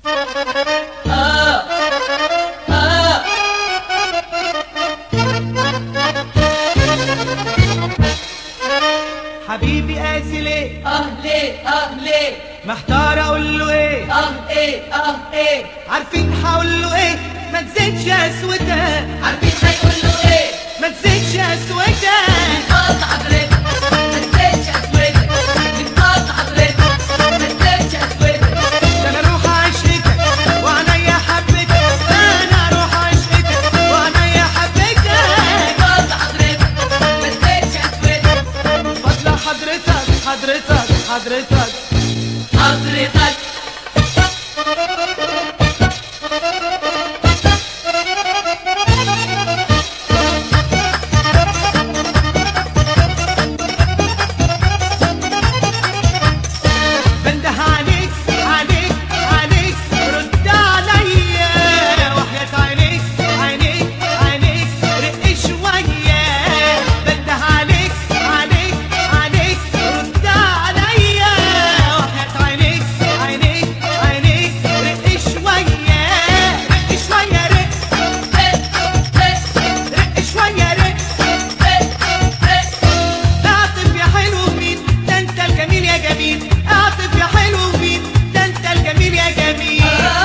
آه آه حبيبي قاسي ليه آه ليه آه ليه محتار اقول له ايه آه إيه آه إيه عارفين هقول له ايه ما تزيدش اسودها عارفين هيقول له إيه ما تزيدش اسودها فاض حضرتك ما تزيدش أسودك من فاض حضرتك ما تزيدش أسودك ده انا اروح عشقتك وعينيا حبتك انا اروح عشقتك وعينيا حبتك فاض حضرتك ما تزيدش أسودك فضل حضرتك حضرتك حضرتك حضرتك بنده عليك عليك عليك رد عليا وحياة عينيك عينيك عينيك رق شوية بنده عليك عليك عليك رد عليا وحياة عينيك عينيك عينيك رق شوية رق شوية رق رق شوية رق اعطف يا حلو مين ده انت الجميل يا جميل اعطف يا حلو مين ده انت الجميل يا جميل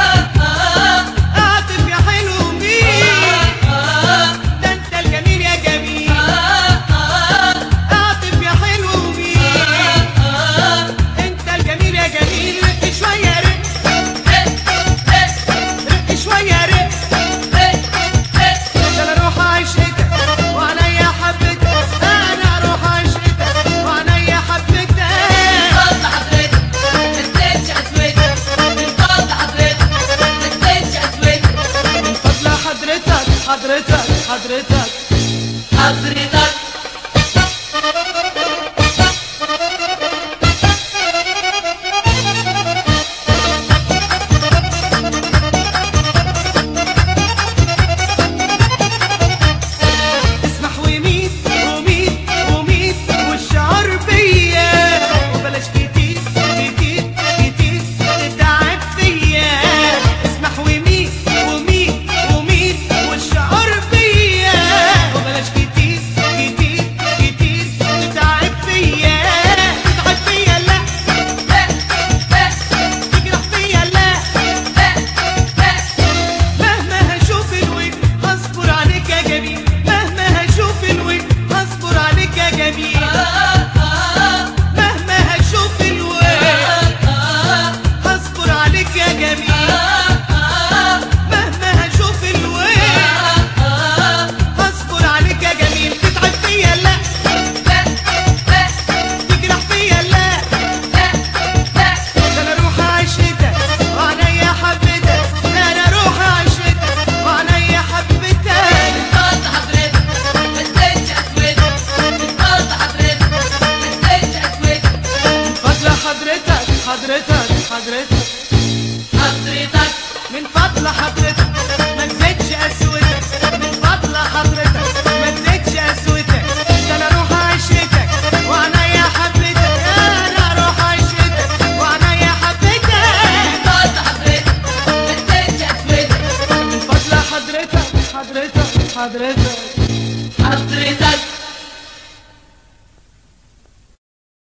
اعطف يا حلو مين ده انت الجميل يا جميل اعطف يا حلو مين انت الجميل يا جميل رق شويه رق رق شويه رق ده انا اروح عشقتك وعليا حبتك انا اروح عشقتك وعليا حبتك من فضل حضرتك حضرتك حضرتك حضرتك اسمح وميت وميت وميت والشعر بيا وبلاش كتير كتير كتير تتعب فيا اسمح وميت وميت وميت والشعر بيا وبلاش كتير كتير كتير تتعب فيا تتعب فيا لا تجرح فيا لا مهما هشوف الوجه هصبر عليك يا جميل مهما هشوف الوجه هصبر عليك يا جميل مهما هشوف الوجه هصبر عليك يا جميل مهما هشوف الوجه هصبر عليك يا جميل تتعب فيا لا تجرح فيا لا ده انا اروح عشتك وعليا حبتك ده انا اروح عشتك وعليا حبتك فضل حضرتك حضرتك حضرتك من فضل حضرتك ما تزيدش قسوتك من فضل حضرتك ما تزيدش قسوتك ده انا اروح عشتك وعليا حبتك انا اروح عشتك وعليا حبتك من فضل حضرتك حضرتك حضرتك